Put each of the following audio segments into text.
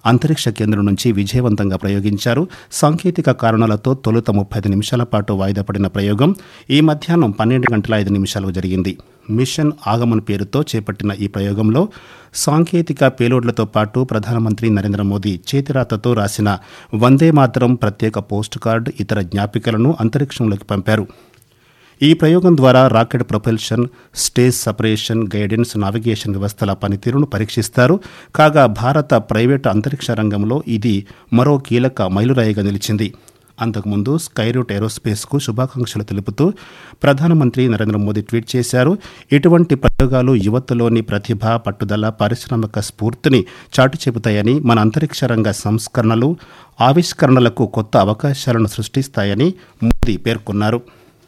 అంతరిక్ష కేంద్రం నుంచి విజయవంతంగా ప్రయోగించారు సాంకేతిక కారణాలతో తొలుత ముప్పై ఐదు నిమిషాల పాటు వాయిదా పడిన ప్రయోగం ఈ మధ్యాహ్నం పన్నెండు గంటల ఐదు నిమిషాలకు జరిగింది మిషన్ ఆగమన్ పేరుతో చేపట్టిన ఈ ప్రయోగంలో సాంకేతిక పేలోడ్లతో పాటు ప్రధానమంత్రి నరేంద్ర మోదీ చేతిరాతతో రాసిన వందే మాతరం ప్రత్యేక పోస్ట్ కార్డు ఇతర జ్ఞాపికలను అంతరిక్షంలోకి పంపారు ఈ ప్రయోగం ద్వారా rocket propulsion stage separation guidance navigation వ్యవస్థల పనితీరును పరీక్షిస్తారు కాగా భారత ప్రైవేటు అంతరిక్ష రంగంలో ఇది మరో కీలక మైలురాయిగా నిలిచింది అంతకుముందు స్కైరూట్ ఏరోస్పేస్కు శుభాకాంక్షలు తెలుపుతూ ప్రధానమంత్రి నరేంద్ర మోదీ ట్వీట్ చేశారు ఇటువంటి ప్రయోగాలు యువతలోని ప్రతిభ పట్టుదల పారిశ్రామిక స్ఫూర్తిని చాటి చెబుతాయని మన అంతరిక్ష రంగ సంస్కరణలు ఆవిష్కరణలకు కొత్త అవకాశాలను సృష్టిస్తాయని మోదీ పేర్కొన్నారు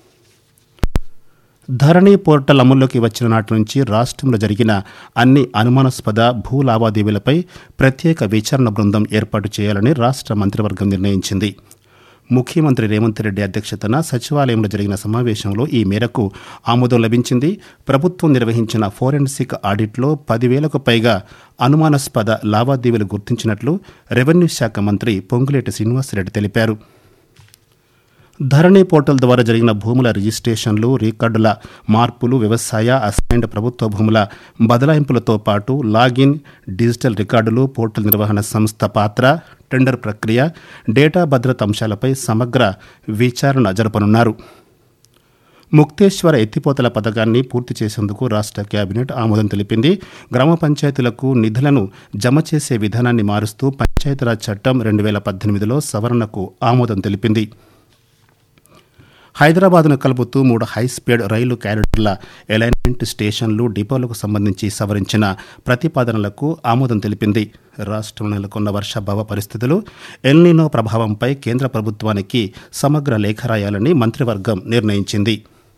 ధరణి పోర్టల్ అమల్లోకి వచ్చిన నాటి నుంచి రాష్ట్రంలో జరిగిన అన్ని అనుమానాస్పద భూ లావాదేవీలపై ప్రత్యేక విచారణ బృందం ఏర్పాటు చేయాలని రాష్ట్ర మంత్రివర్గం నిర్ణయించింది ముఖ్యమంత్రి రేవంత్ రెడ్డి అధ్యక్షతన సచివాలయంలో జరిగిన సమావేశంలో ఈ మేరకు ఆమోదం లభించింది ప్రభుత్వం నిర్వహించిన ఫోరెన్సిక్ ఆడిట్లో పదివేలకు పైగా అనుమానాస్పద లావాదేవీలు గుర్తించినట్లు రెవెన్యూ శాఖ మంత్రి పొంగులేటి శ్రీనివాసరెడ్డి తెలిపారు ధరణి పోర్టల్ ద్వారా జరిగిన భూముల రిజిస్ట్రేషన్లు రికార్డుల మార్పులు వ్యవసాయ అసైన్డ్ ప్రభుత్వ భూముల బదలాయింపులతో పాటు లాగిన్ డిజిటల్ రికార్డులు పోర్టల్ నిర్వహణ సంస్థ పాత్ర టెండర్ ప్రక్రియ డేటా భద్రత అంశాలపై సమగ్ర విచారణ జరపనున్నారు ముక్తేశ్వర ఎత్తిపోతల పథకాన్ని పూర్తి చేసేందుకు రాష్ట్ర కేబినెట్ ఆమోదం తెలిపింది గ్రామ పంచాయతీలకు నిధులను జమ చేసే విధానాన్ని మారుస్తూ పంచాయతీరాజ్ చట్టం రెండు వేల పద్దెనిమిదిలో సవరణకు ఆమోదం తెలిపింది హైదరాబాద్ను కలుపుతూ మూడు హైస్పీడ్ రైలు క్యారిడర్ల అలైన్మెంట్ స్టేషన్లు డిపోలకు సంబంధించి సవరించిన ప్రతిపాదనలకు ఆమోదం తెలిపింది రాష్ట్రంలో నెలకొన్న వర్షాభావ పరిస్థితులు ఎల్నినో ప్రభావంపై కేంద్ర ప్రభుత్వానికి సమగ్ర లేఖ రాయాలని మంత్రివర్గం నిర్ణయించింది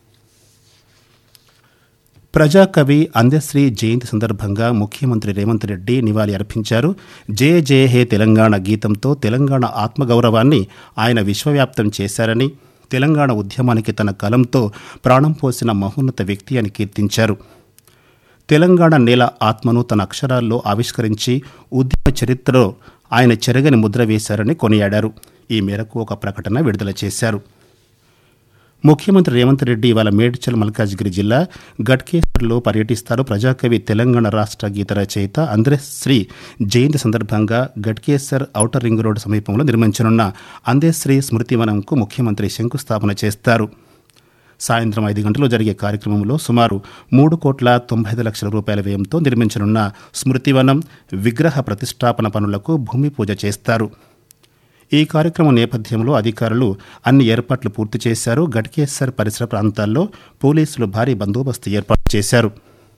ప్రజాకవి అందశ్రీ జయంతి సందర్భంగా ముఖ్యమంత్రి రేవంత్ రెడ్డి నివాళి అర్పించారు జయ జయ హే తెలంగాణ గీతంతో తెలంగాణ ఆత్మగౌరవాన్ని ఆయన విశ్వవ్యాప్తం చేశారని తెలంగాణ ఉద్యమానికి తన కలంతో ప్రాణం పోసిన మహోన్నత వ్యక్తి అని కీర్తించారు తెలంగాణ నేల ఆత్మను తన అక్షరాల్లో ఆవిష్కరించి ఉద్యమ చరిత్రలో ఆయన చెరగని ముద్ర వేశారని కొనియాడారు ఈ మేరకు ఒక ప్రకటన విడుదల చేశారు ముఖ్యమంత్రి రేవంత్ రెడ్డి ఇవాళ మేడ్చల్ మల్కాజ్గిరి జిల్లా గట్కేశ్వర్లో పర్యటిస్తారు ప్రజాకవి తెలంగాణ రాష్ట్ర గీత రచయిత అందేశ్రీ జయంతి సందర్భంగా గట్కేసర్ ఔటర్ రింగ్ రోడ్డు సమీపంలో నిర్మించనున్న అందేశ్రీ స్మృతివనంకు ముఖ్యమంత్రి శంకుస్థాపన చేస్తారు సాయంత్రం ఐదు గంటలు జరిగే కార్యక్రమంలో సుమారు మూడు కోట్ల తొంభై ఐదు లక్షల రూపాయల వ్యయంతో నిర్మించనున్న స్మృతివనం విగ్రహ ప్రతిష్టాపన పనులకు భూమి పూజ చేస్తారు ఈ కార్యక్రమం నేపథ్యంలో అధికారులు అన్ని ఏర్పాట్లు పూర్తి చేశారు గట్కేసర్ పరిసర ప్రాంతాల్లో పోలీసులు భారీ బందోబస్తు ఏర్పాటు చేశారు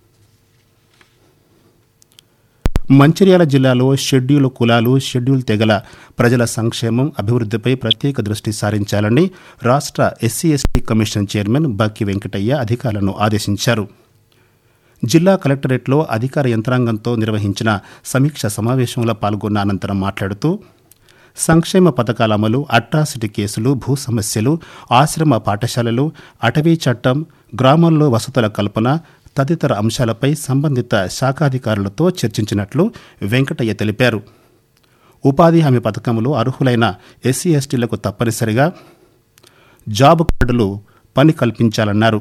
మంచిర్యాల జిల్లాలో షెడ్యూల్ కులాలు షెడ్యూల్ తెగల ప్రజల సంక్షేమం అభివృద్ధిపై ప్రత్యేక దృష్టి సారించాలని రాష్ట్ర SC ST commission chairman Bakki Venkataiah అధికారులను ఆదేశించారు జిల్లా కలెక్టరేట్లో అధికార యంత్రాంగంతో నిర్వహించిన సమీక్ష సమావేశంలో పాల్గొన్న అనంతరం మాట్లాడుతూ సంక్షేమ పథకాల అమలు అట్రాసిటీ కేసులు భూ సమస్యలు ఆశ్రమ పాఠశాలలు అటవీ చట్టం గ్రామాల్లో వసతుల కల్పన తదితర అంశాలపై సంబంధిత శాఖాధికారులతో చర్చించినట్లు వెంకటయ్య తెలిపారు ఉపాధి హామీ పథకంలో అర్హులైన ఎస్సీ ఎస్టీలకు తప్పనిసరిగా జాబ్ కార్డులు పని కల్పించాలన్నారు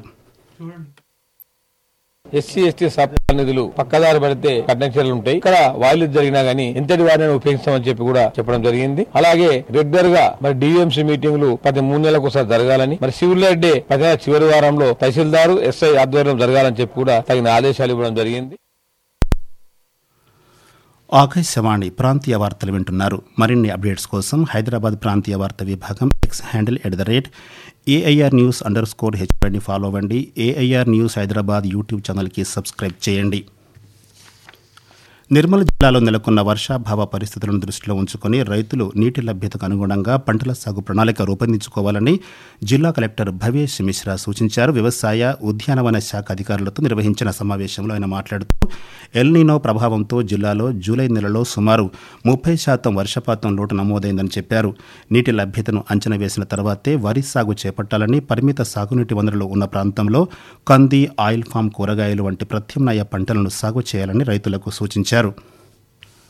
ఎస్సీ ఎస్టీ సప్లా నిధులు పక్కదారి పడితే కఠిన చర్యలు ఉంటాయి ఇక్కడ వాయిలు జరిగినా గానీ ఎంతటి వారిని ఉపయోగిస్తామని చెప్పి కూడా చెప్పడం జరిగింది అలాగే రెగ్యులర్ గా మరి డిఎంసీ మీటింగ్లు ప్రతి మూడు నెలలకు ఒకసారి జరగాలని మరి సివిల్ డే ప్రతి నెల చివరి వారంలో తహసీల్దారు ఎస్ఐ ఆధ్వర్యం జరగాలని చెప్పి కూడా తగిన ఆదేశాలు ఇవ్వడం జరిగింది ఆకాశవాణి ప్రాంతీయ వార్తలు వింటున్నారు మరిన్ని అప్డేట్స్ కోసం హైదరాబాద్ ప్రాంతీయ వార్త విభాగం X handle at the rate AIR news underscore హెచ్పైని ఫాలో అవ్వండి ఏఐఆర్ న్యూస్ హైదరాబాద్ యూట్యూబ్ ఛానల్కి సబ్స్క్రైబ్ చేయండి నిర్మల్ జిల్లాలో నెలకొన్న వర్షాభావ పరిస్థితులను దృష్టిలో ఉంచుకొని రైతులు నీటి లభ్యతకు అనుగుణంగా పంటల సాగు ప్రణాళిక రూపొందించుకోవాలని జిల్లా కలెక్టర్ భవేష్ మిశ్రా సూచించారు వ్యవసాయ ఉద్యానవన శాఖ అధికారులతో నిర్వహించిన సమావేశంలో ఆయన మాట్లాడుతూ ఎల్నీనో ప్రభావంతో జిల్లాలో జూలై నెలలో సుమారు ముప్పై శాతం వర్షపాతం లోటు నమోదైందని చెప్పారు నీటి లభ్యతను అంచనా వేసిన తర్వాతే వరి సాగు చేపట్టాలని పరిమిత సాగునీటి వనరులు ఉన్న ప్రాంతంలో కంది ఆయిల్ ఫామ్ కూరగాయలు వంటి ప్రత్యామ్నాయ పంటలను సాగు చేయాలని రైతులకు సూచించారు